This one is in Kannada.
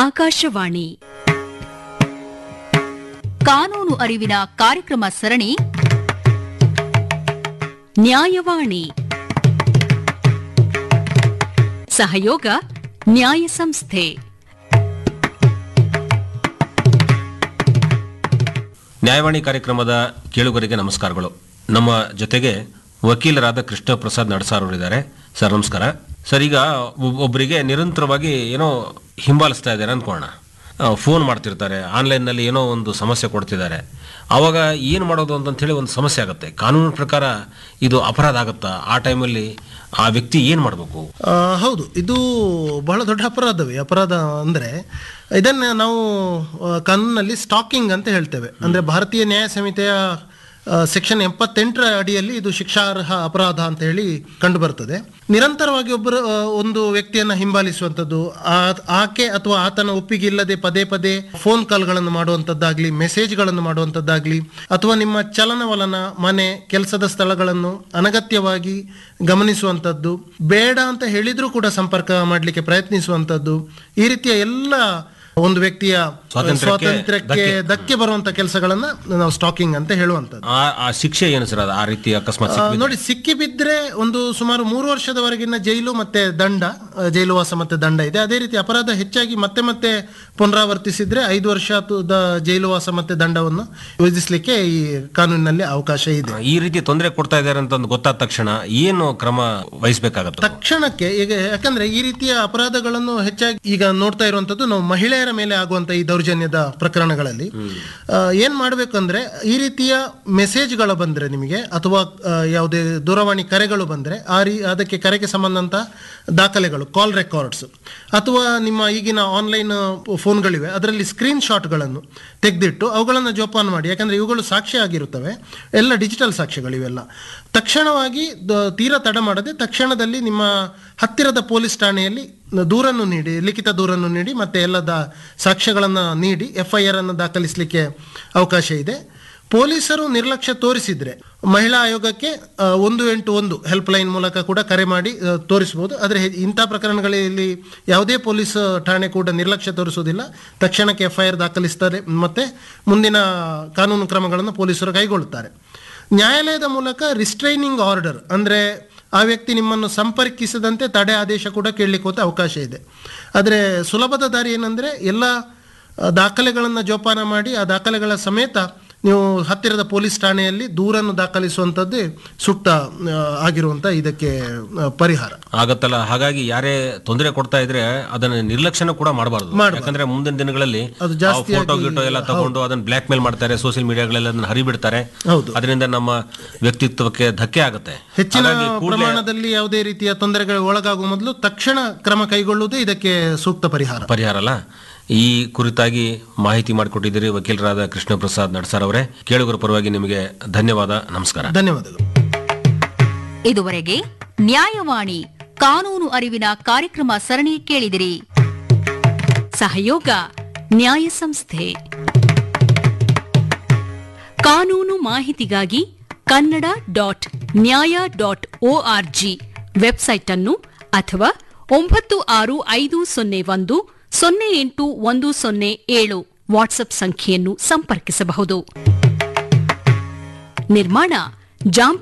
ಆಕಾಶವಾಣಿ ಕಾನೂನು ಅರಿವಿನ ಕಾರ್ಯಕ್ರಮ ಸರಣಿ ನ್ಯಾಯವಾಣಿ ಸಹಯೋಗ ನ್ಯಾಯ ಸಂಸ್ಥೆ ನ್ಯಾಯವಾಣಿ ಕಾರ್ಯಕ್ರಮದ ಕೇಳುಗರಿಗೆ ನಮಸ್ಕಾರಗಳು ನಮ್ಮ ಜೊತೆಗೆ ವಕೀಲರಾದ ಕೃಷ್ಣ ಪ್ರಸಾದ್ ನಡಸಾರ್ ಅವರಿದ್ದಾರೆ ಸರ್ ನಮಸ್ಕಾರ ಸರ್ ಈಗ ಒಬ್- ಒಬ್ಬರಿಗೆ ನಿರಂತರವಾಗಿ ಏನೋ ಹಿಂಬಾಲಿಸ್ತಾ ಇದ್ದಾರೆ ಅನ್ಕೋಣ ಫೋನ್ ಮಾಡ್ತಿರ್ತಾರೆ ಆನ್ಲೈನ್ನಲ್ಲಿ ಏನೋ ಒಂದು ಸಮಸ್ಯೆ ಕೊಡ್ತಿದ್ದಾರೆ ಆವಾಗ ಏನು ಮಾಡೋದು ಅಂತಂಥೇಳಿ ಒಂದು ಸಮಸ್ಯೆ ಆಗುತ್ತೆ ಕಾನೂನಿನ ಪ್ರಕಾರ ಇದು ಅಪರಾಧ ಆಗುತ್ತಾ ಆ ಟೈಮಲ್ಲಿ ಆ ವ್ಯಕ್ತಿ ಏನು ಮಾಡಬೇಕು ಆ, ಹೌದು ಇದು ಬಹಳ ದೊಡ್ಡ ಅಪರಾಧವೇ ಅಪರಾಧ ಅಂದರೆ ಇದನ್ನು ನಾವು ಆ, ಕಾನೂನಲ್ಲಿ ಸ್ಟಾಕಿಂಗ್ ಅಂತ ಹೇಳ್ತೇವೆ ಅಂದರೆ ಭಾರತೀಯ ನ್ಯಾಯ ಸಂಹಿತೆಯ ಸೆಕ್ಷನ್ ಎಪ್ಪತ್ತೆಂಟರ ಅಡಿಯಲ್ಲಿ ಇದು ಶಿಕ್ಷಾರ್ಹ ಅಪರಾಧ ಅಂತ ಹೇಳಿ ಕಂಡು ಬರ್ತದೆ ನಿರಂತರವಾಗಿ ಒಬ್ಬರು ಆ, ಒಂದು ವ್ಯಕ್ತಿಯನ್ನು ಹಿಂಬಾಲಿಸುವಂಥದ್ದು ಆ- ಆಕೆ ಅಥವಾ ಆತನ ಒಪ್ಪಿಗೆ ಇಲ್ಲದೆ ಪದೇ ಪದೇ ಫೋನ್ ಕಾಲ್ಗಳನ್ನು ಮಾಡುವಂಥದ್ದಾಗ್ಲಿ ಮೆಸೇಜ್ಗಳನ್ನು ಮಾಡುವಂಥದ್ದಾಗ್ಲಿ ಅಥವಾ ನಿಮ್ಮ ಚಲನವಲನ ಮನೆ ಕೆಲಸದ ಸ್ಥಳಗಳನ್ನು ಅನಗತ್ಯವಾಗಿ ಗಮನಿಸುವಂಥದ್ದು ಬೇಡ ಅಂತ ಹೇಳಿದ್ರೂ ಕೂಡ ಸಂಪರ್ಕ ಮಾಡಲಿಕ್ಕೆ ಪ್ರಯತ್ನಿಸುವಂಥದ್ದು ಈ ರೀತಿಯ ಎಲ್ಲ ಒಂದು ವ್ಯಕ್ತಿಯ ಸ್ವಾತಂತ್ರ್ಯಕ್ಕೆ ಸ್ವಾತಂತ್ರ್ಯಕ್ಕೆ ಧಕ್ಕೆ ಬರುವಂತ ಕೆಲಸಗಳನ್ನ ನಾವು ಸ್ಟಾಕಿಂಗ್ ಅಂತ ಹೇಳುವಂಥದ್ದು ಆ ಆ ಶಿಕ್ಷೆ ಏನು ಸರ್ ಅದು ಆ ರೀತಿ ಅಕಸ್ಮಾತ್ ಆ, ಸಿಕ್ಕಿದ್ರೆ? ನೋಡಿ ಸಿಕ್ಕಿ ಬಿದ್ರೆ ಒಂದು ಸುಮಾರು ಮೂರು ವರ್ಷದವರೆಗಿನ ಜೈಲು ಮತ್ತೆ ದಂಡ ಆ, ಜೈಲುವಾಸ ಮತ್ತೆ ದಂಡ ಇದೆ ಅದೇ ರೀತಿ ಅಪರಾಧ ಹೆಚ್ಚಾಗಿ ಮತ್ತೆ ಮತ್ತೆ ಪುನರಾವರ್ತಿಸಿದ್ರೆ ಐದು ವರ್ಷದ ಜೈಲುವಾಸ ಮತ್ತೆ ದಂಡವನ್ನು ವಿಧಿಸಲಿಕ್ಕೆ ಈ ಕಾನೂನಿನಲ್ಲಿ ಅವಕಾಶ ಇದೆ ಈ ರೀತಿ ತೊಂದರೆ ಕೊಡ್ತಾ ಇದ್ದಾರೆ ಅಂತ ಒಂದು ಗೊತ್ತಾದ ತಕ್ಷಣ ಏನು ಕ್ರಮ ವಹಿಸಬೇಕಾಗತ್ತೆ ತಕ್ಷಣಕ್ಕೆ ಈಗ ಯಾಕಂದ್ರೆ ಈ ರೀತಿಯ ಅಪರಾಧಗಳನ್ನು ಹೆಚ್ಚಾಗಿ ಈಗ ನೋಡ್ತಾ ಇರುವಂತದ್ದು ನಾವು ಮಹಿಳೆಯರ ಮೇಲೆ ಆಗುವಂತ ಈ ದೌರ್ಜನ್ಯದ ಪ್ರಕರಣಗಳಲ್ಲಿ ಆ, ಏನ್ ಮಾಡ್ಬೇಕಂದ್ರೆ ಈ ರೀತಿಯ ಮೆಸೇಜ್ಗಳು ಬಂದ್ರೆ ನಿಮಗೆ ಅಥವಾ ಆ, ಯಾವುದೇ ದೂರವಾಣಿ ಕರೆಗಳು ಬಂದ್ರೆ ಆ ರೀ ಅದಕ್ಕೆ ಕರೆಗೆ ಸಂಬಂಧಂತ ದಾಖಲೆಗಳು ಕಾಲ್ ರೆಕಾರ್ಡ್ಸ್ ಅಥವಾ ನಿಮ್ಮ ಈಗಿನ ಆನ್ಲೈನ್ ಫೋನ್ಗಳಿವೆ ಅದರಲ್ಲಿ ಸ್ಕ್ರೀನ್ ಶಾಟ್ಗಳನ್ನು ತೆಗೆದಿಟ್ಟು ಅವುಗಳನ್ನು ಜೋಪಾನ ಮಾಡಿ ಯಾಕಂದ್ರೆ ಇವುಗಳು ಸಾಕ್ಷ್ಯ ಆಗಿರುತ್ತವೆ ಎಲ್ಲ ಡಿಜಿಟಲ್ ಸಾಕ್ಷ್ಯಗಳು ಇವೆಲ್ಲ ತಕ್ಷಣವಾಗಿ ದ- ತೀರಾ ತಡ ಮಾಡದೆ ತಕ್ಷಣದಲ್ಲಿ ನಿಮ್ಮ ಹತ್ತಿರದ ಪೊಲೀಸ್ ಠಾಣೆಯಲ್ಲಿ ದೂರನ್ನು ನೀಡಿ ಲಿಖಿತ ದೂರನ್ನು ನೀಡಿ ಮತ್ತೆ ಎಲ್ಲ ದಾ ಸಾಕ್ಷ್ಯಗಳನ್ನು ನೀಡಿ ಎಫ್ ಐ ಆರ್ ಅನ್ನು ದಾಖಲಿಸಲಿಕ್ಕೆ ಅವಕಾಶ ಇದೆ ಪೊಲೀಸರು ನಿರ್ಲಕ್ಷ್ಯ ತೋರಿಸಿದ್ರೆ ಮಹಿಳಾ ಆಯೋಗಕ್ಕೆ ಆ, ಒಂದು ಎಂಟು ಒಂದು ಹೆಲ್ಪ್ ಲೈನ್ ಮೂಲಕ ಕೂಡ ಕರೆ ಮಾಡಿ ಆ, ತೋರಿಸಬಹುದು ಆದರೆ ಹೆ- ಇಂಥ ಪ್ರಕರಣಗಳಲ್ಲಿ ಯಾವುದೇ ಪೊಲೀಸ್ ಠಾಣೆ ಕೂಡ ನಿರ್ಲಕ್ಷ್ಯ ತೋರಿಸುವುದಿಲ್ಲ ತಕ್ಷಣಕ್ಕೆ ಎಫ್ ಐ ಆರ್ ದಾಖಲಿಸ್ತಾರೆ ಮತ್ತೆ ಮುಂದಿನ ಕಾನೂನು ಕ್ರಮಗಳನ್ನು ಪೊಲೀಸರು ಕೈಗೊಳ್ಳುತ್ತಾರೆ ನ್ಯಾಯಾಲಯದ ಮೂಲಕ ರಿಸ್ಟ್ರೈನಿಂಗ್ ಆರ್ಡರ್ ಅಂದರೆ ಆ ವ್ಯಕ್ತಿ ನಿಮ್ಮನ್ನು ಸಂಪರ್ಕಿಸದಂತೆ ತಡೆ ಆದೇಶ ಕೂಡ ಕೇಳಲಿಕ್ಕೆ ಹೋದ ಅವಕಾಶ ಇದೆ ಆದರೆ ಸುಲಭದ ದಾರಿ ಏನಂದರೆ ಎಲ್ಲ ದಾಖಲೆಗಳನ್ನು ಜೋಪಾನ ಮಾಡಿ ಆ ದಾಖಲೆಗಳ ಸಮೇತ ನೀವು ಹತ್ತಿರದ ಪೊಲೀಸ್ ಠಾಣೆಯಲ್ಲಿ ದೂರನ್ನು ದಾಖಲಿಸುವಂಥದ್ದೇ ಸೂಕ್ತ ಆ, ಆಗಿರುವಂಥ ಇದಕ್ಕೆ ಆ, ಪರಿಹಾರ ಆಗತ್ತಲ್ಲ ಹಾಗಾಗಿ ಯಾರೇ ತೊಂದರೆ ಕೊಡ್ತಾ ಇದ್ರೆ ಅದನ್ನ ನಿರ್ಲಕ್ಷ್ಯನ ಕೂಡ ಮಾಡಬಾರ್ದು ಯಾಕಂದ್ರೆ ಮುಂದಿನ ದಿನಗಳಲ್ಲಿ ಅದು ಜಾಸ್ತಿಯಾಗಿ- ಫೋಟೋ ಗಿಟೋ ಎಲ್ಲ ತಗೊಂಡು ಅದನ್ನ ಬ್ಲಾಕ್ ಮೇಲ್ ಮಾಡ್ತಾರೆ ಸೋಷಿಯಲ್ ಮೀಡಿಯಾಗಳೆಲ್ಲ ಅದನ್ನ ಹರಿಬಿಡ್ತಾರೆ ಹೌದು. ಅದರಿಂದ ನಮ್ಮ ವ್ಯಕ್ತಿತ್ವಕ್ಕೆ ಧಕ್ಕೆ ಆಗುತ್ತೆ ಹೆಚ್ಚಿನ ಹಾಗಾಗಿ ಕೂಡ್ಲೇ ಪ್ರಮಾಣದಲ್ಲಿ ಯಾವುದೇ ರೀತಿಯ ತೊಂದರೆಗಳು ಒಳಗಾಗುವ ಮೊದಲು ತಕ್ಷಣ ಕ್ರಮ ಕೈಗೊಳ್ಳುವುದೇ ಇದಕ್ಕೆ ಸೂಕ್ತ ಪರಿಹಾರ ಪರಿಹಾರ ಅಲ್ಲ ಈ ಕುರಿತಾಗಿ ಮಾಹಿತಿ ಮಾಡಿಕೊಟ್ಟಿದ್ದೀರಿ ವಕೀಲರಾದ ಕೃಷ್ಣ ಪ್ರಸಾದ್ ನಡ್ಸರ್ ಅವರೇ ಕೇಳುಗರ ಪರವಾಗಿ ನಿಮಗೆ ಧನ್ಯವಾದ ನಮಸ್ಕಾರ ಧನ್ಯವಾದಗಳು ಇದುವರೆಗೆ ನ್ಯಾಯವಾಣಿ ಕಾನೂನು ಅರಿವಿನ ಕಾರ್ಯಕ್ರಮ ಸರಣಿ ಕೇಳಿದಿರಿ ಸಹಯೋಗ ನ್ಯಾಯ ಸಂಸ್ಥೆ ಕಾನೂನು ಮಾಹಿತಿಗಾಗಿ Kannada dot Nyaya dot ORG website ಅನ್ನು ಅಥವಾ ಒಂಬತ್ತು ಆರು ಐದು ಸೊನ್ನೆ ಒಂದು ಸೊನ್ನೆ ಎಂಟು ಒಂದು ಸೊನ್ನೆ ಏಳು ವಾಟ್ಸ್ಆಪ್ ಸಂಖ್ಯೆಯನ್ನು ಸಂಪರ್ಕಿಸಬಹುದು ನಿರ್ಮಾಣ ಜಾಂ